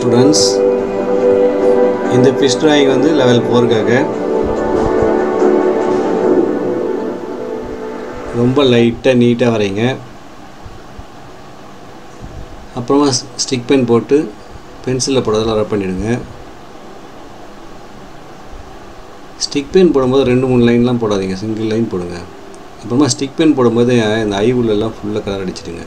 students இந்த fish drawing வந்து level ஃபோருக்காக ரொம்ப லைட்டாக நீட்டாக வரைங்க அப்புறமா ஸ்டிக் பென் போட்டு பென்சிலில் போடுறதெல்லாம் ரப் பண்ணிவிடுங்க ஸ்டிக் பென் போடும்போது ரெண்டு மூணு லைன்லாம் போடாதீங்க சிங்கிள் லைன் போடுங்க அப்புறமா ஸ்டிக் பென் போடும்போது இந்த ஐ உள்ளெல்லாம் ஃபுல்லாக கலர் அடிச்சிடுங்க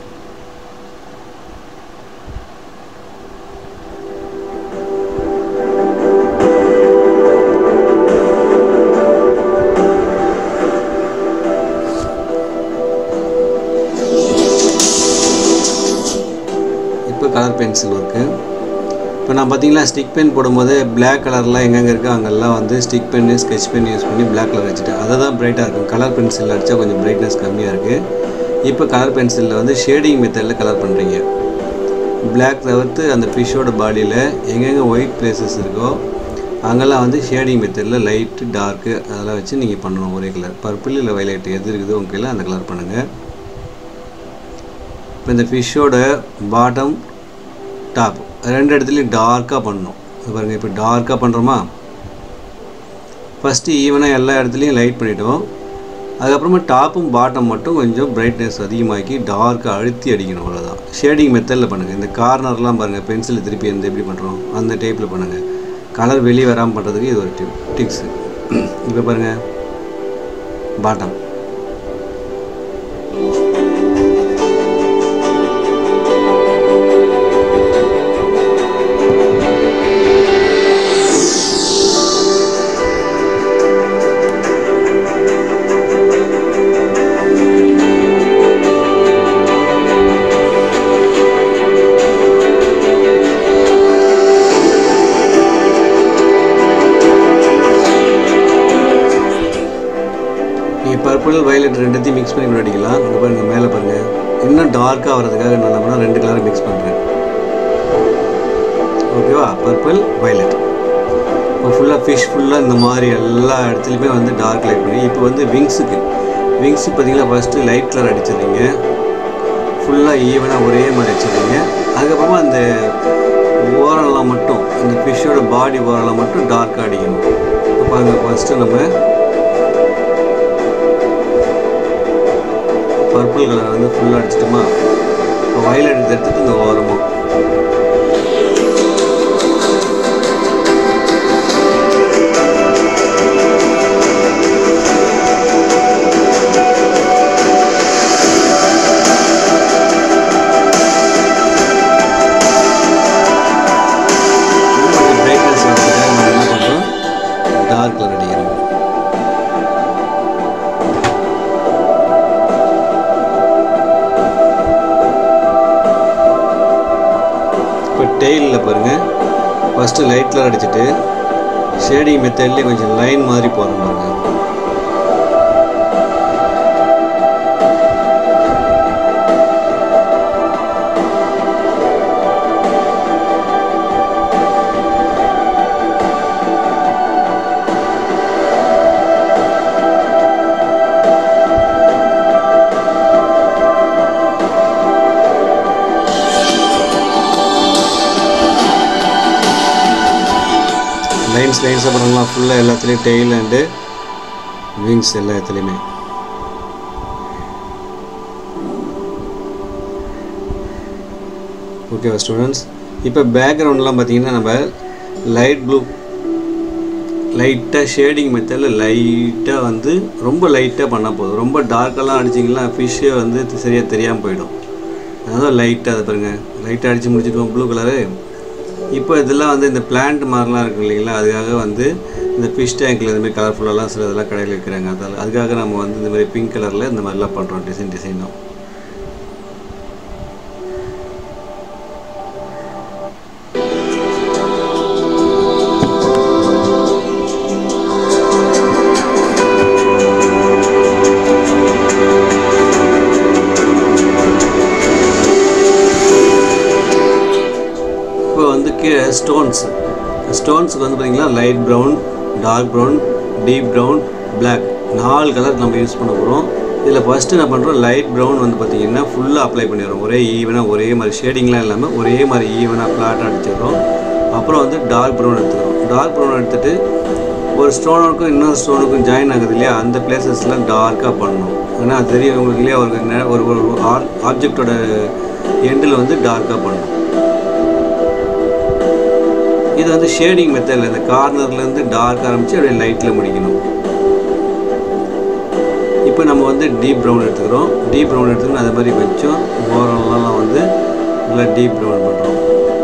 இப்போ கலர் பென்சில் ஒர்க்கு இப்போ நான் பார்த்தீங்களா ஸ்டிக் பென் போடும்போது பிளாக் கலர்லாம் எங்கெங்கே இருக்கோ அங்கெல்லாம் வந்து stick pen sketch pen use பண்ணி பிளாக் கலர் வச்சுட்டேன் அதை தான் பிரைட்டாக இருக்கும் கலர் பென்சில் அடித்தா கொஞ்சம் பிரைட்னஸ் கம்மியாக இருக்குது இப்போ கலர் பென்சிலில் வந்து ஷேடிங் மெத்தடில் கலர் பண்ணுறீங்க பிளாக் தவிர்த்து அந்த ஃபிஷ்ஷோட பாடியில் எங்கெங்கே ஒயிட் பிளேசஸ் இருக்கோ அங்கெல்லாம் வந்து ஷேடிங் மெத்தடில் லைட்டு டார்க்கு அதெல்லாம் வச்சு நீங்கள் பண்ணணும் ஒரே கலர் பர்பிள் இல்லை வைலைட் எது இருக்குதோ உங்கள் கையில் அந்த கலர் பண்ணுங்கள் இப்போ இந்த ஃபிஷ்ஷோட பாட்டம் டாப் ரெண்டு இடத்துலையும் டார்க்காக பண்ணணும் இது பாருங்கள் இப்போ டார்க்காக பண்ணுறோமா ஃபஸ்ட்டு ஈவனாக எல்லா இடத்துலையும் லைட் பண்ணிட்டோம் அதுக்கப்புறமா டாப்பும் பாட்டம் மட்டும் கொஞ்சம் பிரைட்னஸ் அதிகமாக்கி டார்க்காக அழுத்தி அடிக்கணும் அவ்வளோதான் ஷேடிங் மெத்தடில் பண்ணுங்கள் இந்த கார்னர்லாம் பாருங்கள் பென்சில் திருப்பி எந்த எப்படி பண்ணுறோம் அந்த டைப்பில் பண்ணுங்கள் கலர் வெளியே வராமல் பண்ணுறதுக்கு இது ஒரு டிப் டிப்ஸு இப்போ பாருங்கள் பாட்டம் நீங்கள் பர்பிள் வயலட் ரெண்டுத்தையும் மிக்ஸ் பண்ணி கூட அடிக்கலாம் இங்கே பாருங்கள் மேலே பாருங்கள் இன்னும் டார்க்காக வர்றதுக்காக நான் என்ன பண்ணா ரெண்டு கலரை மிக்ஸ் பண்ணுறேன் ஓகேவா பர்பிள் வயலட் இப்போ ஃபுல்லாக ஃபிஷ் ஃபுல்லாக இந்த மாதிரி எல்லா இடத்துலையுமே வந்து டார்க் லைட் பண்ணி இப்போ வந்து விங்ஸுக்கு விங்ஸு பார்த்தீங்கன்னா ஃபஸ்ட்டு லைட் கலர் அடிச்சிடுறீங்க ஃபுல்லாக ஈவனாக ஒரே மாதிரி அடிச்சிடுறீங்க அதுக்கப்புறமா அந்த ஓரெல்லாம் மட்டும் இந்த ஃபிஷ்ஷோட பாடி ஓரெல்லாம் மட்டும் டார்க்காக அடிக்கணும் இப்போ பாருங்கள் ஃபஸ்ட்டு நம்ம பர்பிள் கலர் வந்து ஃபுல்லாக அடிச்சிட்டோமா இப்போ வயலட் எடுத்துட்டு இந்த ஓரமாக கொஞ்சம் பிரைட்னஸ் வரதுக்காக நம்ம என்ன பண்ணுறோம் டார்க் கலர் அடிக்கிறோம் இப்போ டெய்லில் பாருங்கள் ஃபஸ்ட்டு லைட் கலர் அடிச்சுட்டு ஷேடிங் மெத்தட்லேயே கொஞ்சம் லைன் மாதிரி போகிறோம் பாருங்க லைன்ஸ் லைன்ஸாக பண்ணலாம் ஃபுல்லாக எல்லாத்துலேயும் டெய்ல் அண்டு விங்ஸ் எல்லா இடத்துலையுமே ஓகேவா ஸ்டூடெண்ட்ஸ் இப்போ பேக்ரவுண்ட்லாம் பார்த்தீங்கன்னா நம்ம லைட் ப்ளூ லைட்டாக ஷேடிங் மெத்தடில் லைட்டாக வந்து ரொம்ப லைட்டாக பண்ணால் போதும் ரொம்ப டார்க்கெல்லாம் அடிச்சிங்கன்னா ஃபிஷ்ஷே வந்து சரியாக தெரியாமல் போயிடும் அதான் லைட்டாக அதை பாருங்கள் லைட்டாக அடித்து முடிச்சிட்டோம் ப்ளூ கலரு இப்போ இதெல்லாம் வந்து இந்த பிளான்ட் மாதிரிலாம் இருக்கு இல்லைங்களா அதுக்காக வந்து இந்த ஃபிஷ் டேங்க்கில் இந்த மாதிரி கலர்ஃபுல்லாலாம் சில இதெல்லாம் கடையில் விற்கிறாங்க அதில் அதுக்காக நம்ம வந்து இந்த மாதிரி பிங்க் கலரில் இந்த மாதிரிலாம் பண்ணுறோம் டிசைன் டிசைனும் இப்போ வந்து கீழே ஸ்டோன்ஸ் ஸ்டோன்ஸுக்கு வந்து பார்த்தீங்கன்னா light brown dark brown deep brown black நாலு கலர் நம்ம யூஸ் பண்ண போகிறோம் இதில் ஃபஸ்ட்டு என்ன பண்ணுறோம் லைட் ப்ரௌன் வந்து பார்த்தீங்கன்னா ஃபுல்லாக அப்ளை பண்ணிடுறோம் ஒரே ஈவனாக ஒரே மாதிரி ஷேடிங்லாம் இல்லாமல் ஒரே மாதிரி ஈவனாக ஃப்ளாட்டாக அடிச்சிடுறோம் அப்புறம் வந்து டார்க் ப்ரௌன் எடுத்துக்கிறோம் டார்க் ப்ரௌன் எடுத்துகிட்டு ஒரு ஸ்டோனுக்கும் இன்னொரு ஸ்டோனுக்கும் ஜாயின் ஆகுது இல்லையா அந்த பிளேசஸ்லாம் டார்க்காக பண்ணணும் ஏன்னா அது தெரியும் உங்களுக்கு இல்லையா ஒரு நெ- ஒரு ஒரு ஆப்ஜெக்டோட எண்டில் வந்து டார்க்காக பண்ணணும் இது வந்து ஷேடிங் மெத்தடில் இந்த கார்னர்லேருந்து டார்க் ஆரம்பித்து அப்படியே லைட்டில் முடிக்கணும் இப்போ நம்ம வந்து டீப் ப்ரௌன் எடுத்துக்கிறோம் டீப் ப்ரௌன் எடுத்துக்கணும் அதே மாதிரி கொஞ்சம் ஓரம்லாம் வந்து நல்லா டீப் ப்ரௌன் பண்ணுறோம்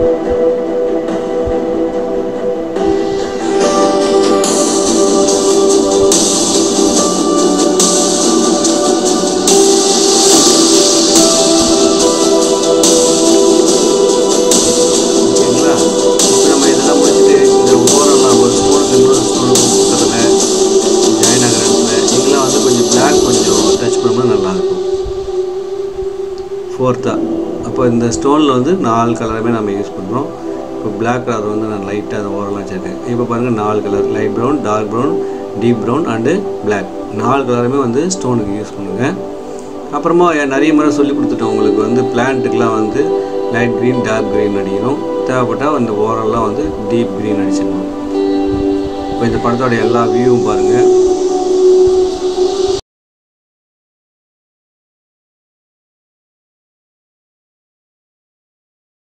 ஓகேங்களா இப்போ நம்ம இதெல்லாம் முடிச்சுட்டு இந்த ஓரம்லாம் ஒரு ஸ்டோனுக்கு இன்னொரு ஸ்டோனுக்கு பக்கத்தில் ஜாயின் ஆகிற இடத்துல இங்கெல்லாம் வந்து கொஞ்சம் பிளாக் கொஞ்சம் டச் பண்ணோம்னா நல்லாயிருக்கும் ஃபோர்த்தா அப்போ இந்த ஸ்டோனில் வந்து நாலு கலருமே நம்ம யூஸ் பண்ணுறோம் இப்போ பிளாக் கலர் வந்து நான் லைட்டாக அந்த ஓரம்லாம் வச்சுருக்கேன் இப்போ பாருங்கள் நாலு colour light brown dark brown deep brown and black நாலு கலருமே வந்து ஸ்டோனுக்கு யூஸ் பண்ணுங்கள் அப்புறமா எ- நிறைய முறை சொல்லி கொடுத்துட்டோம் உங்களுக்கு வந்து பிளான்ட்டுக்கெலாம் வந்து லைட் க்ரீன் டார்க் க்ரீன் அடிக்கணும் தேவைப்பட்டால் அந்த ஓரெல்லாம் வந்து டீப் க்ரீன் அடிச்சிடணும் இப்போ இந்த படத்தோட எல்லா வியூவும் பாருங்கள்